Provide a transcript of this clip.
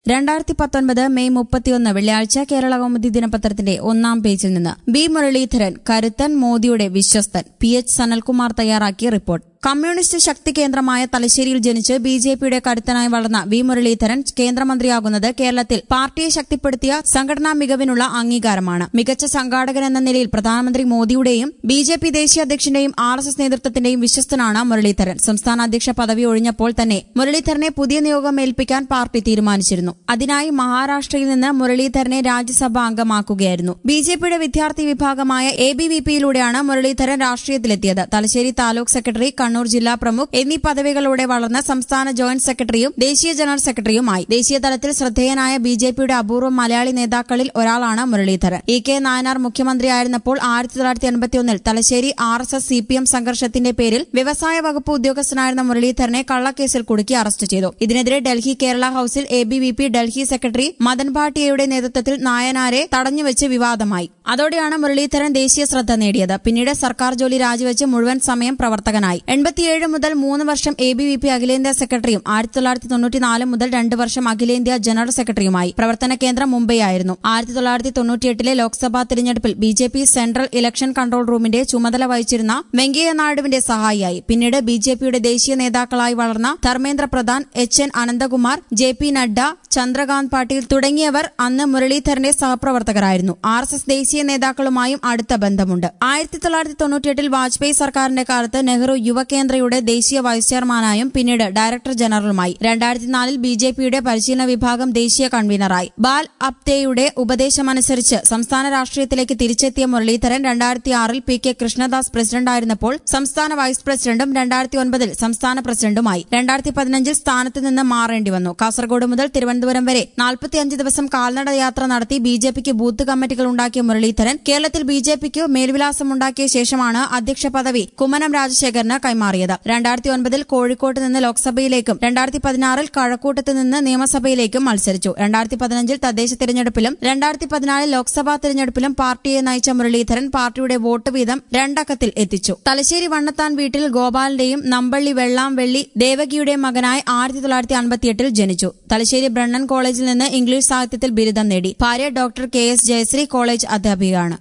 രണ്ടായിരത്തി പത്തൊൻപത് മെയ് മുപ്പത്തിയൊന്ന് വെള്ളിയാഴ്ച കേരള കൗമുദി ദിനപത്രത്തിന്റെ ഒന്നാം പേജിൽ നിന്ന് ബി മുരളീധരൻ കരുത്തൻ മോദിയുടെ വിശ്വസ്തൻ പി എച്ച് സനൽകുമാർ തയ്യാറാക്കിയ റിപ്പോർട്ട് കമ്മ്യൂണിസ്റ്റ് ശക്തി കേന്ദ്രമായ തലശ്ശേരിയിൽ ജനിച്ച് ബി ജെ പിയുടെ കരുത്തനായി വളർന്ന വി മുരളീധരൻ കേന്ദ്രമന്ത്രിയാകുന്നത് കേരളത്തിൽ പാർട്ടിയെ ശക്തിപ്പെടുത്തിയ സംഘടനാ മികവിനുള്ള അംഗീകാരമാണ് മികച്ച സംഘാടകൻ എന്ന നിലയിൽ പ്രധാനമന്ത്രി മോദിയുടെയും ബി ജെ പി ദേശീയ അധ്യക്ഷന്റെയും ആർ എസ് എസ് നേതൃത്വത്തിന്റെയും വിശ്വസ്തനാണ് മുരളീധരൻ സംസ്ഥാന അധ്യക്ഷ പദവി ഒഴിഞ്ഞപ്പോൾ തന്നെ മുരളീധരനെ പുതിയ നിയോഗം ഏൽപ്പിക്കാൻ പാർട്ടി തീരുമാനിച്ചിരുന്നു അതിനായി മഹാരാഷ്ട്രയിൽ നിന്ന് മുരളീധരനെ രാജ്യസഭാ അംഗമാക്കുകയായിരുന്നു ബി ജെ പിയുടെ വിദ്യാർത്ഥി വിഭാഗമായ എ ബി വി പിയിലൂടെയാണ് മുരളീധരൻ രാഷ്ട്രീയത്തിലെത്തിയത് തലശ്ശേരി താലൂക്ക് സെക്രട്ടറി കണ്ണൂർ ജില്ലാ പ്രമുഖ് എന്നീ പദവികളോടെ വളർന്ന സംസ്ഥാന ജോയിന്റ് സെക്രട്ടറിയും ദേശീയ ജനറൽ സെക്രട്ടറിയുമായി ദേശീയ തലത്തിൽ ശ്രദ്ധേയനായ ബി ജെ പിയുടെ അപൂർവ മലയാളി നേതാക്കളിൽ ഒരാളാണ് മുരളീധരൻ ഇ കെ നായനാർ മുഖ്യമന്ത്രിയായിരുന്നപ്പോൾ ആയിരത്തി തൊള്ളായിരത്തി എൺപത്തിയൊന്നിൽ Thalassery R S S C P M സംഘർഷത്തിന്റെ പേരിൽ വ്യവസായ വകുപ്പ് ഉദ്യോഗസ്ഥനായിരുന്ന മുരളീധരനെ കള്ളക്കേസിൽ കുടുക്കി അറസ്റ്റ് ചെയ്തു ഇതിനെതിരെ ഡൽഹി കേരള ഹൌസിൽ A B V P Delhi secretary Madan ഭാട്ടിയയുടെ നേതൃത്വത്തിൽ നായനാരെ തടഞ്ഞുവെച്ച് വിവാദമായി അതോടെയാണ് മുരളീധരൻ ദേശീയ ശ്രദ്ധ നേടിയത് പിന്നീട് സർക്കാർ ജോലി രാജിവെച്ച് മുഴുവൻ സമയം പ്രവർത്തകനായി എൺപത്തിയേഴ് മുതൽ മൂന്ന് വർഷം എ ബി വി പി അഖിലേന്ത്യാ സെക്രട്ടറിയും ആയിരത്തി തൊള്ളായിരത്തി തൊണ്ണൂറ്റിനാല് മുതൽ രണ്ട് വർഷം അഖിലേന്ത്യാ ജനറൽ സെക്രട്ടറിയുമായി പ്രവർത്തന കേന്ദ്രം മുംബൈ ആയിരുന്നു ആയിരത്തി തൊള്ളായിരത്തി തൊണ്ണൂറ്റിയെട്ടിലെ ലോക്സഭാ തിരഞ്ഞെടുപ്പിൽ B J P central election control റൂമിന്റെ ചുമതല വഹിച്ചിരുന്ന വെങ്കയ്യ നായിഡുവിന്റെ സഹായിയായി പിന്നീട് ബി ജെ പിയുടെ ദേശീയ നേതാക്കളായി വളർന്ന Dharmendra Pradhan H N Ananthakumar J P Nadda Chandrakant Patil തുടങ്ങിയവർ അന്ന് മുരളീധരന്റെ സഹപ്രവർത്തകരായിരുന്നു ആർ എസ് എസ് ദേശീയ നേതാക്കളുമായും അടുത്ത ബന്ധമുണ്ട് ആയിരത്തി തൊള്ളായിരത്തി തൊണ്ണൂറ്റിയെട്ടിൽ വാജ്പേയി സർക്കാരിന്റെ കാലത്ത് നെഹ്റു യുവകേന്ദ്രയുടെ ദേശീയ വൈസ് ചെയർമാനായും പിന്നീട് ഡയറക്ടർ ജനറലുമായി രണ്ടായിരത്തി നാലിൽ ബി ജെ പിയുടെ പരിശീലന വിഭാഗം ദേശീയ കൺവീനറായി ബാൽ അപ്തേയുടെ ഉപദേശമനുസരിച്ച് സംസ്ഥാന രാഷ്ട്രീയത്തിലേക്ക് തിരിച്ചെത്തിയ മുരളീധരൻ രണ്ടായിരത്തി ആറിൽ പി കെ കൃഷ്ണദാസ് പ്രസിഡന്റായിരുന്നപ്പോൾ സംസ്ഥാന വൈസ് പ്രസിഡന്റും രണ്ടായിരത്തി ഒൻപതിൽ സംസ്ഥാന പ്രസിഡന്റുമായി രണ്ടായിരത്തി പതിനഞ്ചിൽ സ്ഥാനത്ത് നിന്ന് മാറേണ്ടി വന്നു കാസർഗോഡ് മുതൽ തിരുവനന്തപുരം വരെ നാൽപ്പത്തിയഞ്ച് ദിവസം കാൽനട യാത്ര നടത്തി ബി ജെ പിക്ക് ബൂത്ത് കമ്മിറ്റികൾ ഉണ്ടാക്കിയ മുരളീധരൻ കേരളത്തിൽ ബി ജെ പിക്ക് മേൽവിലാസമുണ്ടാക്കിയ ശേഷമാണ് അധ്യക്ഷ പദവി കുമ്മനം രാജശേഖരന് കൈമാറിയത് രണ്ടായിരത്തി ഒൻപതിൽ കോഴിക്കോട്ട് നിന്ന് ലോക്സഭയിലേക്കും രണ്ടായിരത്തി പതിനാറിൽ കഴക്കൂട്ടത്ത് നിന്ന് നിയമസഭയിലേക്കും മത്സരിച്ചു രണ്ടായിരത്തി പതിനഞ്ചിൽ തദ്ദേശ തിരഞ്ഞെടുപ്പിലും രണ്ടായിരത്തി പതിനാലിൽ ലോക്സഭാ തിരഞ്ഞെടുപ്പിലും പാർട്ടിയെ നയിച്ച മുരളീധരൻ പാർട്ടിയുടെ വോട്ട് വീതം രണ്ടക്കത്തിൽ എത്തിച്ചു തലശ്ശേരി വണ്ണത്താൻ വീട്ടിൽ ഗോപാലിന്റെയും നമ്പള്ളി വെള്ളാംവെള്ളി ദേവകിയുടെയും മകനായി ആയിരത്തി തൊള്ളായിരത്തി അൻപത്തിയെട്ടിൽ ജനിച്ചു തലശ്ശേരി ബ്രണ്ണൻ കോളേജിൽ നിന്ന് ഇംഗ്ലീഷ് സാഹിത്യത്തിൽ ബിരുദം നേടി ഭാര്യ doctor K S Jayashree college അധ്യാപികയാണ്